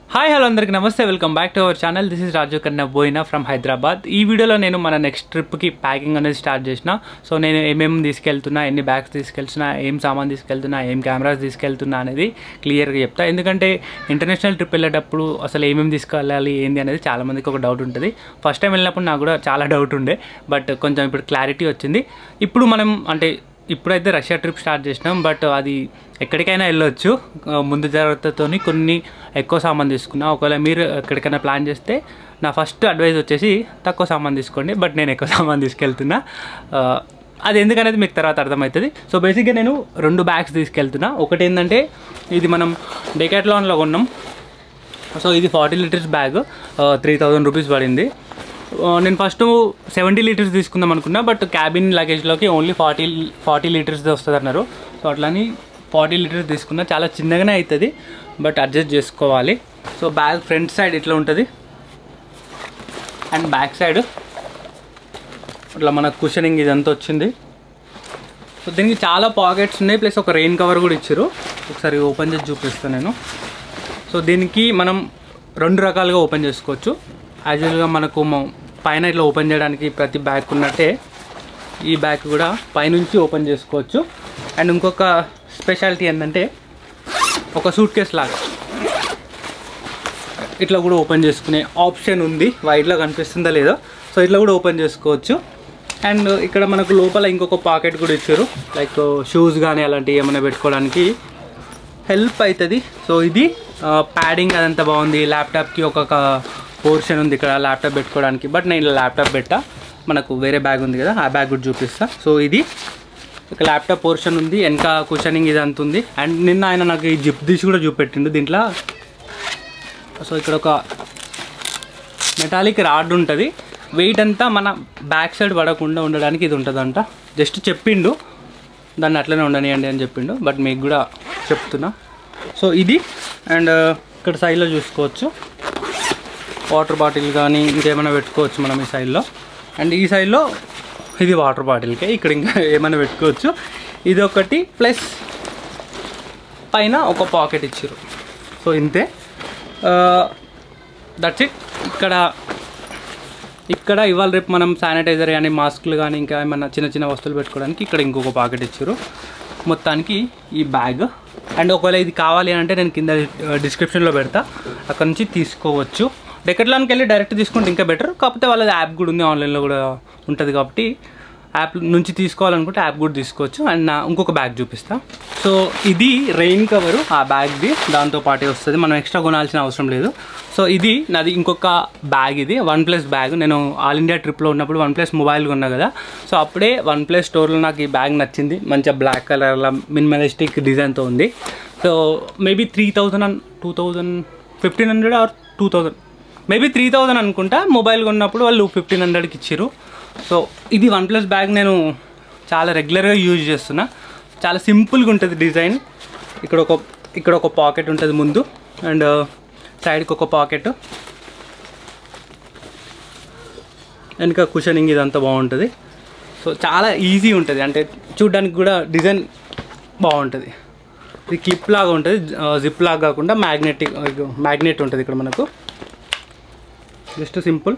hi hello అందరికి నమస్తే welcome back to our channel this is Raju Kanna Boyina from Hyderabad ఈ వీడియోలో నేను మన నెక్స్ట్ ట్రిప్కి ప్యాకింగ్ అనేది స్టార్ట్ చేసిన సో నేను ఏమేమి తీసుకెళ్తున్నా ఎన్ని బ్యాగ్స్ తీసుకెళ్తున్నా ఏం సామాన్ తీసుకెళ్తున్నా ఏం కెమెరాస్ తీసుకెళ్తున్నా అనేది క్లియర్గా చెప్తా ఎందుకంటే ఇంటర్నేషనల్ ట్రిప్ వెళ్ళేటప్పుడు అసలు ఏమేమి తీసుకెళ్ళాలి ఏంది అనేది చాలామందికి ఒక డౌట్ ఉంటుంది ఫస్ట్ టైం వెళ్ళినప్పుడు నాకు కూడా చాలా డౌట్ ఉండే బట్ కొంచెం ఇప్పుడు క్లారిటీ వచ్చింది ఇప్పుడు మనం అంటే ఇప్పుడైతే రష్యా ట్రిప్ స్టార్ట్ చేసినాం బట్ అది ఎక్కడికైనా వెళ్ళొచ్చు ఆ, ముందు జాగ్రత్తతోని కొన్ని ఎక్కువ సామాన్ తీసుకున్నా ఒకవేళ మీరు ఎక్కడికైనా ప్లాన్ చేస్తే నా ఫస్ట్ అడ్వైస్ వచ్చేసి తక్కువ సామాన్ తీసుకోండి బట్ నేను ఎక్కువ సామాన్ తీసుకెళ్తున్నా ఆ, అది ఎందుకనేది మీకు తర్వాత అర్థమవుతుంది సో బేసిక్గా నేను రెండు బ్యాగ్స్ తీసుకెళ్తున్నా ఒకటి ఏంటంటే ఇది మనం డెకాట్లాన్లో కొన్నాం సో ఇది forty litres bag three thousand rupees పడింది ఆ, నేను ఫస్ట్ సెవెంటీ లీటర్స్ తీసుకుందాం అనుకున్నా బట్ క్యాబిన్ లగేజ్లోకి ఓన్లీ ఫార్టీ ఫార్టీ లీటర్స్ వస్తుంది అన్నారు సో అట్లని ఫార్టీ లీటర్స్ తీసుకున్నా చాలా చిన్నగానే అవుతుంది బట్ అడ్జస్ట్ చేసుకోవాలి సో బ్యాగ్ ఫ్రంట్ సైడ్ ఇట్లా ఉంటుంది అండ్ బ్యాక్ సైడ్ ఇట్లా మన కుషనింగ్ ఇదంతా వచ్చింది సో దీనికి చాలా పాకెట్స్ ఉన్నాయి ప్లస్ ఒక రెయిన్ కవర్ కూడా ఇచ్చారు ఒకసారి ఓపెన్ చేసి చూపిస్తాను నేను సో దీనికి మనం రెండు రకాలుగా ఓపెన్ చేసుకోవచ్చు యాజువల్గా మనకు మ- పైన ఇట్లా ఓపెన్ చేయడానికి ప్రతి బ్యాగ్ ఉన్నట్టే ఈ బ్యాగ్ కూడా పైనుంచి ఓపెన్ చేసుకోవచ్చు అండ్ ఇంకొక స్పెషాలిటీ ఏంటంటే ఒక సూట్ కేస్ లాగా ఇట్లా కూడా ఓపెన్ చేసుకునే ఆప్షన్ ఉంది వైట్లో కనిపిస్తుందా లేదో సో ఇట్లా కూడా ఓపెన్ చేసుకోవచ్చు అండ్ ఇక్కడ మనకు లోపల ఇంకొక పాకెట్ కూడా ఇచ్చారు లైక్ షూస్ కానీ అలాంటివి ఏమైనా పెట్టుకోవడానికి హెల్ప్ అవుతుంది సో ఇది ప్యాడింగ్ అదంతా బాగుంది ల్యాప్టాప్కి ఒక పోర్షన్ ఉంది ఇక్కడ ల్యాప్టాప్ పెట్టుకోవడానికి బట్ నేను ఇలా ల్యాప్టాప్ పెట్టా మనకు వేరే బ్యాగ్ ఉంది కదా ఆ బ్యాగ్ కూడా చూపిస్తా సో ఇది ఒక ల్యాప్టాప్ పోర్షన్ ఉంది వెనక కుషనింగ్ ఇది అంత ఉంది అండ్ నిన్న ఆయన నాకు ఈ జిప్ తీసి కూడా చూపెట్టిండు దీంట్లో సో ఇక్కడ ఒక మెటాలిక్ రాడ్ ఉంటుంది వెయిట్ అంతా మన బ్యాక్ సైడ్ పడకుండా ఉండడానికి ఇది ఉంటుందంట జస్ట్ చెప్పిండు దాన్ని అట్లనే ఉండనియండి అని చెప్పిండు బట్ మీకు కూడా చెప్తున్నా సో ఇది అండ్ ఇక్కడ సైడ్లో చూసుకోవచ్చు వాటర్ బాటిల్ కానీ ఇంకేమైనా పెట్టుకోవచ్చు మనం ఈ సైడ్లో అండ్ ఈ సైడ్లో ఇది వాటర్ బాటిల్కే ఇక్కడ ఇంకా ఏమైనా పెట్టుకోవచ్చు ఇది ఒకటి ప్లస్ పైన ఒక పాకెట్ ఇచ్చారు సో ఇంతే దట్స్ ఇట్ ఇక్కడ ఇక్కడ ఇవాళ రేపు మనం శానిటైజర్ కానీ మాస్క్లు కానీ ఇంకా ఏమన్నా చిన్న చిన్న వస్తువులు పెట్టుకోవడానికి ఇక్కడ ఇంకొక పాకెట్ ఇచ్చారు మొత్తానికి ఈ బ్యాగ్ అండ్ ఒకవేళ ఇది కావాలి అంటే నేను కింద డిస్క్రిప్షన్లో పెడతా అక్కడ నుంచి తీసుకోవచ్చు డెకెట్లాన్కి వెళ్ళి డైరెక్ట్ తీసుకుంటే ఇంకా బెటర్ కాకపోతే వాళ్ళది యాప్ కూడా ఉంది ఆన్లైన్లో కూడా ఉంటుంది కాబట్టి యాప్ నుంచి తీసుకోవాలనుకుంటే యాప్ కూడా తీసుకోవచ్చు అండ్ నా ఇంకొక బ్యాగ్ చూపిస్తా సో ఇది రెయిన్ కవర్ ఆ బ్యాగ్ది దాంతో పాటే వస్తుంది మనం ఎక్స్ట్రా కొనాల్సిన అవసరం లేదు సో ఇది నాది ఇంకొక బ్యాగ్ ఇది వన్ ప్లస్ బ్యాగ్ నేను ఆల్ ఇండియా ట్రిప్లో ఉన్నప్పుడు వన్ ప్లస్ మొబైల్ కొన్నా కదా సో అప్పుడే వన్ ప్లస్ స్టోర్లో నాకు ఈ బ్యాగ్ నచ్చింది మంచిగా బ్లాక్ కలర్లో మినిమలిస్టిక్ డిజైన్తో ఉంది so maybe three thousand and two thousand fifteen hundred or two thousand maybe three thousand అనుకుంటా మొబైల్ కొన్నప్పుడు వాళ్ళు ఫిఫ్టీన్ హండ్రెడ్కి ఇచ్చారు సో ఇది వన్ ప్లస్ బ్యాగ్ నేను చాలా రెగ్యులర్గా యూజ్ చేస్తున్నా చాలా సింపుల్గా ఉంటుంది డిజైన్ ఇక్కడ ఒక ఇక్కడ ఒక పాకెట్ ఉంటుంది ముందు అండ్ సైడ్కి ఒక పాకెట్ వెనక కుషనింగ్ ఇదంతా బాగుంటుంది సో చాలా ఈజీ ఉంటుంది అంటే చూడ్డానికి కూడా డిజైన్ బాగుంటుంది ఇది క్లిప్ లాగా ఉంటుంది జిప్ లాగా కాకుండా మ్యాగ్నెటిక్ మ్యాగ్నెట్ ఉంటుంది ఇక్కడ మనకు జస్ట్ సింపుల్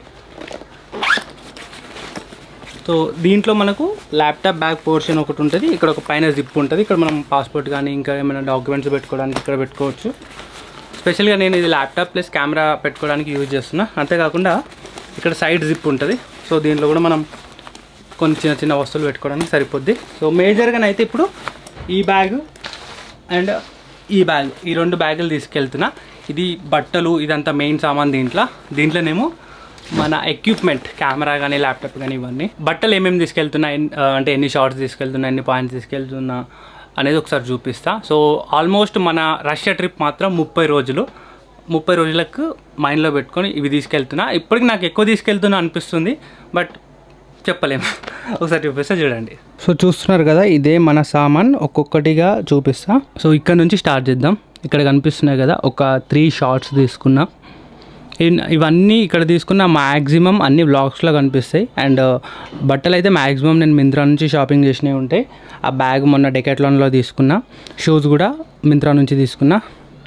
సో దీంట్లో మనకు ల్యాప్టాప్ బ్యాగ్ పోర్షన్ ఒకటి ఉంటుంది ఇక్కడ ఒక పైన జిప్ ఉంటుంది ఇక్కడ మనం పాస్పోర్ట్ కానీ ఇంకా ఏమైనా డాక్యుమెంట్స్ పెట్టుకోవడానికి ఇక్కడ పెట్టుకోవచ్చు స్పెషల్గా నేను ఇది ల్యాప్టాప్ ప్లస్ కెమెరా పెట్టుకోవడానికి యూజ్ చేస్తున్నా అంతేకాకుండా ఇక్కడ సైడ్ జిప్ ఉంటుంది సో దీంట్లో కూడా మనం కొన్ని చిన్న చిన్న వస్తువులు పెట్టుకోవడానికి సరిపోద్ది సో మేజర్గా అయితే ఇప్పుడు ఈ బ్యాగ్ అండ్ ఈ బ్యాగ్ ఈ రెండు బ్యాగులు తీసుకెళ్తున్నా ఇది బట్టలు ఇదంతా మెయిన్ సామాన్ దీంట్లో దీంట్లోనేమో మన ఎక్విప్మెంట్ కెమెరా కానీ ల్యాప్టాప్ కానీ ఇవన్నీ బట్టలు ఏమేమి తీసుకెళ్తున్నా ఎన్- ఆ, అంటే ఎన్ని షార్ట్స్ తీసుకెళ్తున్నా ఎన్ని పాయింట్స్ తీసుకెళ్తున్నా అనేది ఒకసారి చూపిస్తా సో ఆల్మోస్ట్ మన రష్యా ట్రిప్ మాత్రం ముప్పై రోజులు ముప్పై రోజులకు మైండ్లో పెట్టుకొని ఇవి తీసుకెళ్తున్నా ఇప్పటికి నాకు ఎక్కువ తీసుకెళ్తున్నా అనిపిస్తుంది బట్ చెప్పలేము ఒకసారి చూపిస్తా చూడండి సో చూస్తున్నారు కదా ఇదే మన సామాన్ ఒక్కొక్కటిగా చూపిస్తా సో ఇక్కడ నుంచి స్టార్ట్ చేద్దాం ఇక్కడ కనిపిస్తున్నాయి కదా ఒక త్రీ షార్ట్స్ తీసుకున్నా ఇన్- ఇవన్నీ ఇక్కడ తీసుకున్న మ్యాక్సిమం అన్ని బ్లాగ్స్లో కనిపిస్తాయి అండ్ బట్టలు అయితే మ్యాక్సిమం నేను మింత్రా నుంచి షాపింగ్ చేసినవి ఉంటాయి ఆ బ్యాగ్ మొన్న డెకెట్లాన్లో తీసుకున్నా షూస్ కూడా మింత్రా నుంచి తీసుకున్నా సో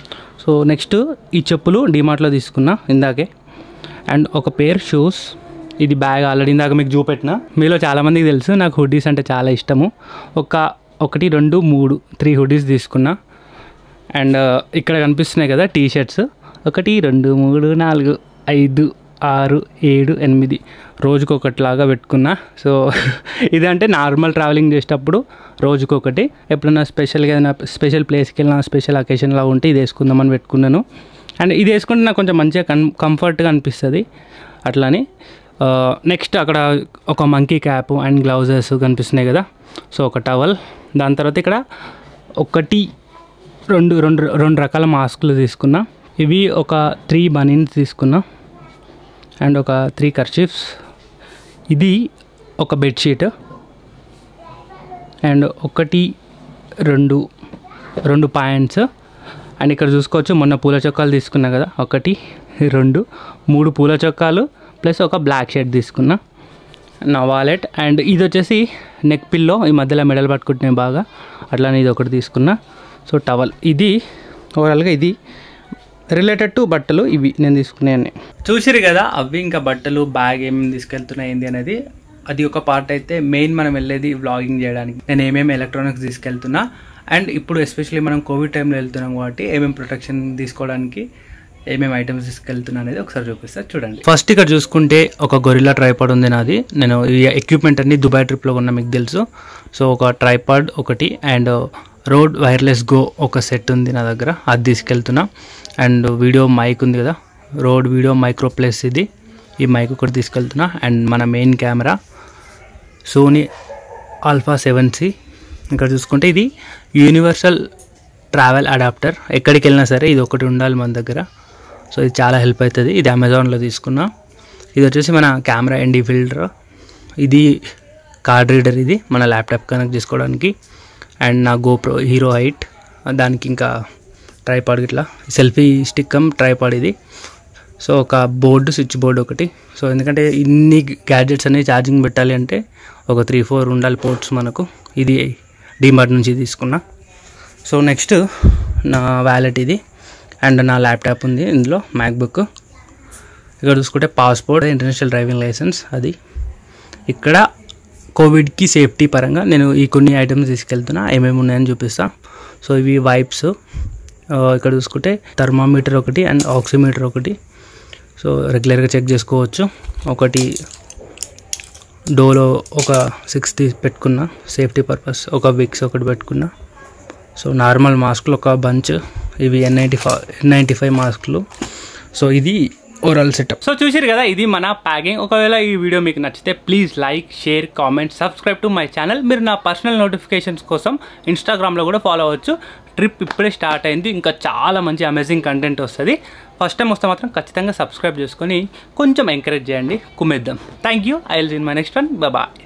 సో నెక్స్ట్ ఈ చెప్పులు డిమార్ట్లో తీసుకున్నా ఇందాకే అండ్ ఒక పేర్ షూస్ ఇది బ్యాగ్ ఆల్రెడీ ఇందాక మీకు చూపెట్టిన మీలో చాలామందికి తెలుసు నాకు హుడ్డీస్ అంటే చాలా ఇష్టము ఒక ఒకటి రెండు మూడు త్రీ హుడ్డీస్ తీసుకున్నా అండ్ ఇక్కడ కనిపిస్తున్నాయి కదా టీ షర్ట్స్ ఒకటి రెండు మూడు నాలుగు ఐదు ఆరు ఏడు ఎనిమిది రోజుకొకటిలాగా పెట్టుకున్నా సో ఇదంటే నార్మల్ ట్రావెలింగ్ చేసేటప్పుడు రోజుకొకటి ఎప్పుడైనా స్పెషల్గా ఏదైనా స్పెషల్ ప్లేస్కి వెళ్ళినా స్పెషల్ అకేషన్లా ఉంటే ఇది వేసుకుందామని పెట్టుకున్నాను అండ్ ఇది వేసుకుంటే నాకు కొంచెం మంచిగా కన్ కంఫర్ట్గా అనిపిస్తుంది అట్లని నెక్స్ట్ అక్కడ ఒక మంకీ క్యాప్ అండ్ గ్లౌజెస్ కనిపిస్తున్నాయి కదా సో ఒక టవల్ దాని తర్వాత ఇక్కడ ఒకటి రెండు రెండు రెండు రకాల మాస్కులు తీసుకున్నా ఇవి ఒక త్రీ బనీన్స్ తీసుకున్నా అండ్ ఒక త్రీ కర్చీఫ్స్ ఇది ఒక బెడ్షీట్ అండ్ ఒకటి రెండు రెండు పాయింట్స్ అండ్ ఇక్కడ చూసుకోవచ్చు మొన్న పూల చొక్కాలు తీసుకున్నా కదా ఒకటి రెండు మూడు పూల చొక్కాలు ప్లస్ ఒక బ్లాక్ షర్ట్ తీసుకున్నా నా వాలెట్ అండ్ ఇది వచ్చేసి నెక్ పిల్లో ఈ మధ్యలో మెడల్ పట్టుకుంటున్నాయి బాగా అట్లానే ఇది ఒకటి తీసుకున్నా సో టవల్ ఇది ఓవరాల్గా ఇది రిలేటెడ్ టు బట్టలు ఇవి నేను తీసుకున్నాయని చూసిరు కదా అవి ఇంకా బట్టలు బ్యాగ్ ఏమేమి తీసుకెళ్తున్నాయి ఏంది అనేది అది ఒక పార్ట్ అయితే మెయిన్ మనం వెళ్ళేది వ్లాగింగ్ చేయడానికి నేను ఏమేమి ఎలక్ట్రానిక్స్ తీసుకెళ్తున్నా అండ్ ఇప్పుడు ఎస్పెషల్లీ మనం కోవిడ్ టైంలో వెళ్తున్నాం కాబట్టి ఏమేమి ప్రొటెక్షన్ తీసుకోవడానికి ఏమేమి ఐటమ్స్ తీసుకెళ్తున్నా అనేది ఒకసారి చూపిస్తా చూడండి ఫస్ట్ ఇక్కడ చూసుకుంటే ఒక గొరిల్లా ట్రైపాడ్ ఉంది నాది నేను ఈ ఎక్విప్మెంట్ అన్ని దుబాయ్ ట్రిప్లో ఉన్న మీకు తెలుసు సో ఒక ట్రైపాడ్ ఒకటి అండ్ రోడ్ వైర్లెస్ గో ఒక సెట్ ఉంది నా దగ్గర అది తీసుకెళ్తున్నా అండ్ వీడియో మైక్ ఉంది కదా రోడ్ వీడియో మైక్రో ప్లస్ ఇది ఈ మైక్ ఒకటి తీసుకెళ్తున్నా అండ్ మన main camera Sony alpha seven C ఇక్కడ చూసుకుంటే ఇది యూనివర్సల్ ట్రావెల్ అడాప్టర్ ఎక్కడికి వెళ్ళినా సరే ఇది ఒకటి ఉండాలి మన దగ్గర సో ఇది చాలా హెల్ప్ అవుతుంది ఇది అమెజాన్లో తీసుకున్నా ఇది వచ్చేసి మన కెమెరా ఎన్డీ ఫిల్టర్ ఇది కార్డ్ రీడర్ ఇది మన ల్యాప్టాప్ కనెక్ట్ చేసుకోవడానికి అండ్ నా గోప్రో హీరో హైట్ దానికి ఇంకా ట్రైపాడ్ ఇట్లా సెల్ఫీ స్టిక్ కమ్ ట్రైపాడ్ ఇది సో ఒక బోర్డు స్విచ్ బోర్డు ఒకటి సో ఎందుకంటే ఇన్ని గ్యాడ్జెట్స్ అనేవి ఛార్జింగ్ పెట్టాలి అంటే ఒక త్రీ ఫోర్ ఉండాలి పోర్ట్స్ మనకు ఇది డిమార్ట్ నుంచి తీసుకున్నా సో నెక్స్ట్ నా వ్యాలెట్ ఇది అండ్ నా ల్యాప్టాప్ ఉంది ఇందులో మ్యాక్బుక్ ఇక్కడ చూసుకుంటే పాస్పోర్ట్ ఇంటర్నేషనల్ డ్రైవింగ్ లైసెన్స్ అది ఇక్కడ కోవిడ్కి సేఫ్టీ పరంగా నేను ఈ కొన్ని ఐటమ్స్ తీసుకెళ్తున్నా ఏమేమి ఉన్నాయని చూపిస్తా సో ఇవి వైప్స్ ఇక్కడ చూసుకుంటే థర్మామీటర్ ఒకటి అండ్ ఆక్సిమీటర్ ఒకటి సో రెగ్యులర్గా చెక్ చేసుకోవచ్చు ఒకటి డోలో ఒక సిక్స్ తీసి పెట్టుకున్నా సేఫ్టీ పర్పస్ ఒక విక్స్ ఒకటి పెట్టుకున్నా సో నార్మల్ మాస్కులు ఒక బంచ్ ఇవి N ninety five N ninety five మాస్కులు సో ఇది ఓవరాల్ సెటప్ సో చూసారు కదా ఇది మన ప్యాకింగ్ ఒకవేళ ఈ వీడియో మీకు నచ్చితే please like share comment subscribe to my channel మీరు నా పర్సనల్ నోటిఫికేషన్స్ కోసం ఇన్స్టాగ్రామ్లో కూడా ఫాలో అవ్వచ్చు ట్రిప్ ఇప్పుడే స్టార్ట్ అయింది ఇంకా చాలా మంచి అమేజింగ్ కంటెంట్ వస్తుంది ఫస్ట్ టైం వస్తే మాత్రం ఖచ్చితంగా సబ్స్క్రైబ్ చేసుకొని కొంచెం ఎంకరేజ్ చేయండి కుమ్మేద్దాం thank you I will see in my next one bye